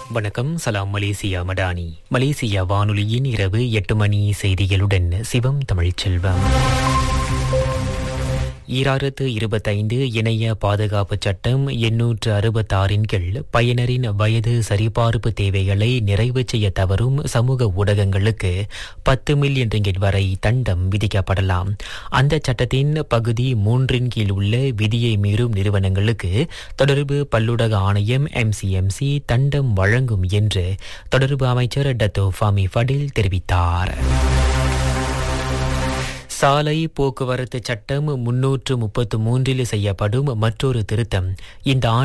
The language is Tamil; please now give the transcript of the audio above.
வணக்கம் சலாம் மலேசியா மடானி மலேசியா வானொலியின் இரவு எட்டு மணி செய்திகளுடன் சிவம் தமிழ்ச்செல்வம் ஈராயிரத்து இருபத்தைந்து இணைய பாதுகாப்பு சட்டம் எண்ணூற்று அறுபத்தாறின் கீழ் பயனரின் வயது சரிபார்ப்பு தேவைகளை நிறைவு செய்ய தவறும் சமூக ஊடகங்களுக்கு பத்து மில்லியன் ரிங்கிட் வரை தண்டம் விதிக்கப்படலாம் அந்த சட்டத்தின் பகுதி மூன்றின் கீழ் உள்ள விதியை மீறும் நிறுவனங்களுக்கு தொடர்பு பல்லுடக ஆணையம் எம்சிஎம்சி தண்டம் வழங்கும் என்று தொடர்பு அமைச்சர் டத்தோ ஃபாமி ஃபடில் தெரிவித்தார் சாலை போக்குவரத்து சட்டம் முன்னூற்று முப்பத்து மூன்றில் செய்யப்படும் மற்றொரு திருத்தம் இந்த ஆண்டு